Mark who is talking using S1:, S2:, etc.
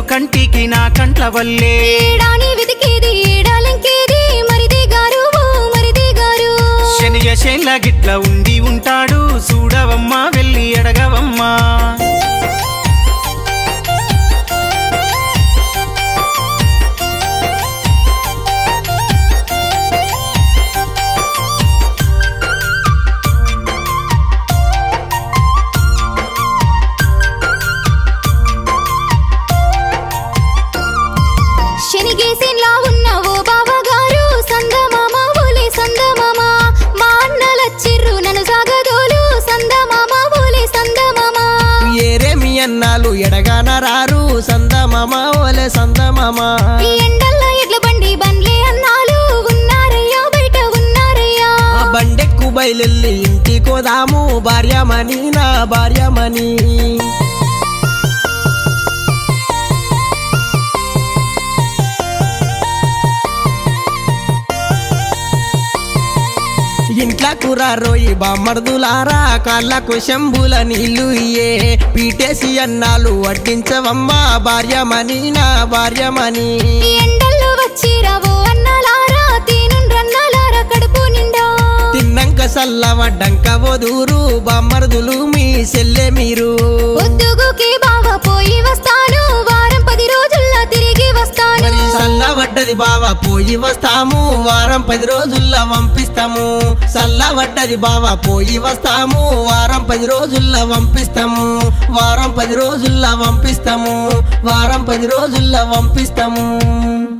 S1: కంటికి నా కంట్ల వల్లే
S2: ఏడాని వెతికేది ఏడాలంకేది మరిది గారు ఓ మరిది గారు
S1: శనియ శైల గిట్ల ఉండి ఉంటాడు చూడవమ్మా వెళ్ళి అడగవమ్మా
S2: శనిగేసిన్లా ఉన్న ఓ బావగారు సందమామ ఓలే సందమామ మా అన్నలచ్చిర్రు నన్ను సాగదోలు సందమామ ఓలే సందమామ
S3: ఏరేమి అన్నాలు ఎడగాన రారు సందమామ ఓలే సందమామ
S2: ఈ ఎండల్ల ఎడ్ల బండి బండ్లే అన్నాలు ఉన్నారయ్యా బయట ఉన్నారయ్యా
S3: ఆ బండెక్కు బయలెల్లి ఇంటికోదాము భార్యమని నా భార్యమని ఇంట్లకు రోయి బామర్దులారా కాళ్ళకు శంభుల నీళ్లు ఇయ్యే పీటేసి అన్నాలు వడ్డించవమ్మా భార్యమని నా భార్యమని
S2: ఈ ఎండల్లో వచ్చిరా ఓ అన్నలారా తీనుండ్రన్నలారా కడుపు నిండా
S3: తిన్నంక సల్లవడ్డంక వదూరు బామర్దులు మీ సెల్లె మీరు
S2: పొద్దుగుకి బావ పోయి వస్తాను వారం పది రోజుల్లో తిరిగి వస్తాను
S3: మరి సల్లవడ్డది బావ పోయి వస్తాము వారం పది రోజుల్లో పంపిస్తాము సల్లవడ్డది బావ పోయి వస్తాము వారం పది రోజుల్లో పంపిస్తాము వారం పది రోజుల్లో పంపిస్తాము వారం పది రోజుల్లో పంపిస్తాము